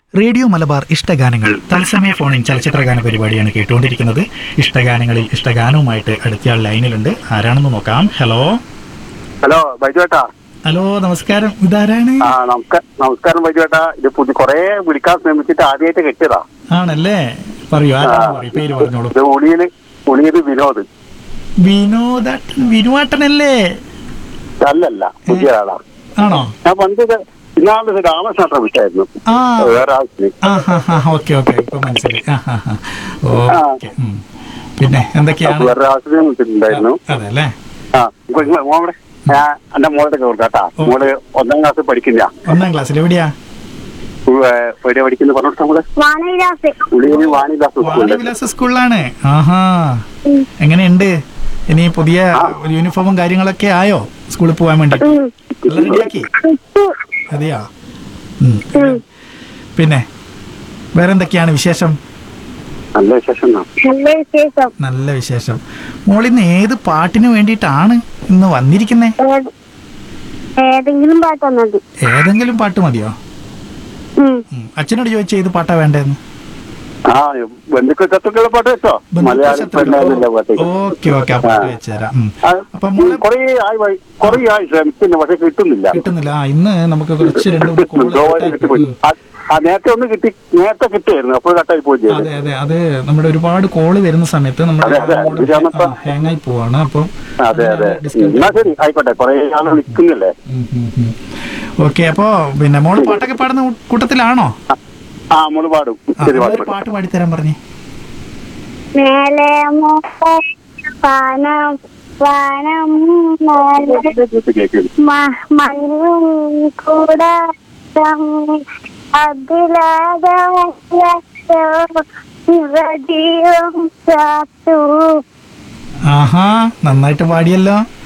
Radio Malabar ഇഷ്ടഗാനങ്ങൾ തത്സമയ ഫോണിൻ ചലച്ചിത്രഗാന പരിപാടിയാണ് കേട്ടുകൊണ്ടിരിക്കുന്നത് ഇഷ്ടഗാനങ്ങളിൽ ഇഷ്ടഗാനവുമായിട്ട് അടുത്തയാൾ ലൈനിലുണ്ട് ആരാണെന്ന് നോക്കാം ഹലോ ഹലോ ബൈജുവേട്ടാ ഹലോ നമസ്കാരം ഇതാരാണ് ആ നമസ്കാരം നമസ്കാരം ബൈജുവേട്ടാ ഇത് പുതിയ കൊറേ വിളിക്കാൻ ശ്രമിച്ചിട്ട് ആദ്യമായിട്ട് കെട്ടിയതാ ആണല്ലേ പറയൂ ആരാണെന്ന് പറയൂ പേര് പറഞ്ഞോളൂ ഇത് ഉളിയില് ഉളിയത് വിനോദ് വിനോദാട്ടൻ വിനുവാട്ടനല്ലേ അല്ലല്ല പുതിയ ആളാ ആണോ ഞാൻ പണ്ട് ഇത് ഇന്നാള് രാമകൃഷ്ണ വിട്ടായിരുന്നു ആ വേറെ ആവശ്യത്തിന് ആ ഹാ ഹാ ഓക്കെ ഓക്കെ ഇപ്പൊ മനസ്സിലായി ആ ഹാ ഹാ ഓക്കെ ഉം. പിന്നെ എന്തൊക്കെയാണ് വേറെ ആവശ്യത്തിന് വിളിച്ചിട്ടുണ്ടായിരുന്നു അതെ അല്ലേ ആ ഇപ്പൊ ഇങ്ങ് മോളെ ഞാൻ എന്റെ മോളുടെ കേട്ടാ മോള് ഒന്നാം ക്ലാസ് പഠിക്കില്ല ഒന്നാം ക്ലാസ്സിൽ എവിടെയാ എവിടെ പഠിക്കുന്ന പറഞ്ഞിട്ട് നമ്മള് വാനവിലാസ് ഉളിയിൽ വാണിദാസ് സ്കൂളില് വാണിവിലാസ സ്കൂളിലാണ് ആഹാ എങ്ങനെയുണ്ട് ഇനി പുതിയ യൂണിഫോമും കാര്യങ്ങളൊക്കെ ആയോ സ്കൂളിൽ പോകാൻ വേണ്ടി എല്ലാം റെഡിയാക്കി അതെയാ ഉം. പിന്നെ വേറെന്തൊക്കെയാണ് വിശേഷം നല്ല വിശേഷം എന്നാ. നല്ല വിശേഷം നല്ല വിശേഷം മോളിന്ന് ഏത് പാട്ടിന് വേണ്ടിയിട്ടാണ് ഇന്ന് വന്നിരിക്കുന്നേ ഏത്- ഏതെങ്കിലും പാട്ട് മതി ഏതെങ്കിലും പാട്ട് മതിയോ ഉം. ഉം. അച്ഛനോട് ചോദിച്ച ഏത് പാട്ടാ വേണ്ടതെന്ന് ആ ബന്ധുക്കൾ ശത്രുക്കളുടെ പാട്ട് വെച്ചോ മലയാളി പെണ്ണായിരുന്നില്ല പാട്ട് ഓക്കെ ഓക്കെ ആ പാട്ട് വെച്ചുതരാം ഉം. ആ, അപ്പൊ മോളെ കൊറേ ആയി വഴി- കൊറേ ആയി ശ്രമിക്കുന്നു പക്ഷെ കിട്ടുന്നില്ല കിട്ടുന്നില്ല ആ, ഇന്ന് നമുക്ക് കുറച്ച് രണ്ട് മൂന്ന് കോള് ഗോവയിൽ കിട്ടിപ്പോയി ആ- ആ നേരത്തെ ഒന്ന് കിട്ടി നേരത്തെ കിട്ടിയായിരുന്നു അപ്പോൾ കട്ടായി പോയി ചെയ്തു അതെ അതെ അത് നമ്മുടെ ഒരുപാട് കോള് വരുന്ന സമയത്ത് നമ്മുടെ അതെ, അതെ. ഇതിനകത്ത് ഹാങ് ആയി പോവാണ് അപ്പൊ അതെ അതെ എന്നാ ശരി ആയിക്കോട്ടെ കൊറേ ആള് വിളിക്കുന്നില്ലേ ഓക്കെ അപ്പോ പിന്നെ മോള് പാട്ടൊക്കെ പാടുന്ന കൂ- കൂട്ടത്തിലാണോ ആ മോള് പാടും ആ, ശരി മോളൊരു പാടും പാട്ട് പാടിത്തരാൻ പറഞ്ഞേ മേലെ മോഹം പാനം വാനം മേലെ കേൾക്കുന്നു മ- മഞ്ഞും കൂടാരം അതിലാകും ചാത്തു ആഹാ നന്നായിട്ട് പാടിയല്ലോ